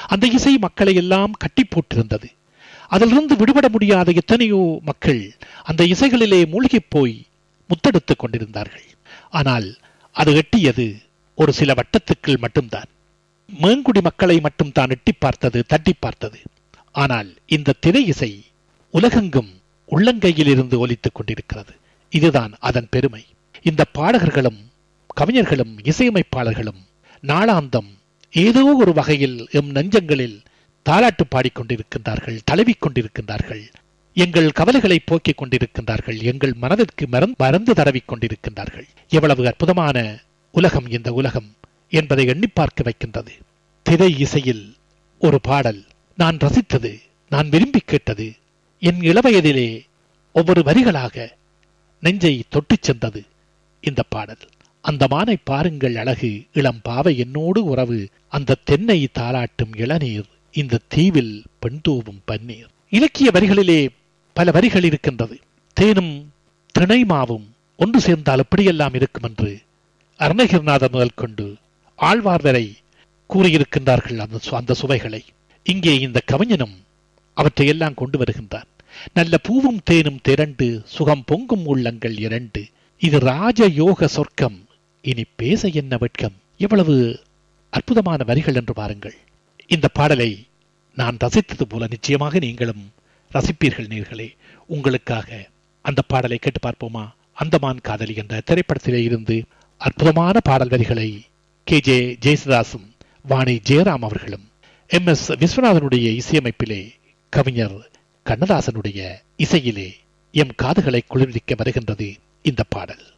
அந்த இசை மக்களை எல்லாம் கட்டி போட்டிருந்தது அதிலிருந்து விடுபட முடியாத எத்தனையோ மக்கள் அந்த இசைகளிலே மூழ்கிப் போய் முத்தெடுத்துக் கொண்டிருந்தார்கள் ஆனால் அது எட்டியது ஒரு சில வட்டத்துக்குள் மட்டும்தான் மேங்குடி மக்களை மட்டும் தான் எட்டி பார்த்தது தட்டி பார்த்தது ஆனால் இந்த திரை இசை உலகெங்கும் உள்ளங்கையில் இருந்து ஒலித்துக் கொண்டிருக்கிறது இதுதான் அதன் பெருமை இந்த பாடகர்களும் கவிஞர்களும் இசையமைப்பாளர்களும் நாளாந்தம் ஏதோ ஒரு வகையில் எம் நெஞ்சங்களில் தாலாட்டு பாடிக்கொண்டிருக்கின்றார்கள் தழுவிக் கொண்டிருக்கின்றார்கள் எங்கள் கவலைகளை போக்கிக் கொண்டிருக்கின்றார்கள் எங்கள் மனதிற்கு மறந்து மறந்து தடவிக் கொண்டிருக்கின்றார்கள் எவ்வளவு அற்புதமான உலகம் இந்த உலகம் என்பதை எண்ணி பார்க்க வைக்கின்றது திரை இசையில் ஒரு பாடல் நான் ரசித்தது நான் விரும்பி கேட்டது என் இளவயதிலே ஒவ்வொரு வரிகளாக நெஞ்சை தொட்டுச் சென்றது இந்த பாடல் அந்த மானை பாருங்கள் அழகு இளம் பாவை என்னோடு உறவு அந்த தென்னை தாளாட்டும் இளநீர் இந்த தீவில் பெண் தூவும் பன்னீர் இலக்கிய வரிகளிலே பல வரிகள் இருக்கின்றது தேனும் திணைமாவும் ஒன்று சேர்ந்தால் எப்படியெல்லாம் இருக்கும் என்று அருணகிரிநாதர் முதல் கொண்டு ஆழ்வார் வரை கூறியிருக்கின்றார்கள் அந்த சு- அந்த சுவைகளை இங்கே இந்த கவிஞனும் அவற்றையெல்லாம் கொண்டு வருகின்றான் நல்ல பூவும் தேனும் திரண்டு சுகம் பொங்கும் உள்ளங்கள் இரண்டு இது ராஜ யோக சொர்க்கம் இனி பேச என்ன வெட்கம் எவ்வளவு அற்புதமான வரிகள் என்று பாருங்கள் இந்த பாடலை நான் ரசித்தது போல நிச்சயமாக நீங்களும் ரசிப்பீர்கள் நேர்களே உங்களுக்காக அந்த பாடலை கேட்டு பார்ப்போமா அந்தமான் காதலி என்ற திரைப்படத்திலே இருந்து அற்புதமான பாடல் வரிகளை கே ஜே ஜெயசுதாசும் வாணி ஜெயராம் அவர்களும் எம் எஸ் விஸ்வநாதனுடைய இசையமைப்பிலே கவிஞர் கண்ணதாசனுடைய இசையிலே எம் காதுகளை குளிர்விக்க வருகின்றது இந்த பாடல்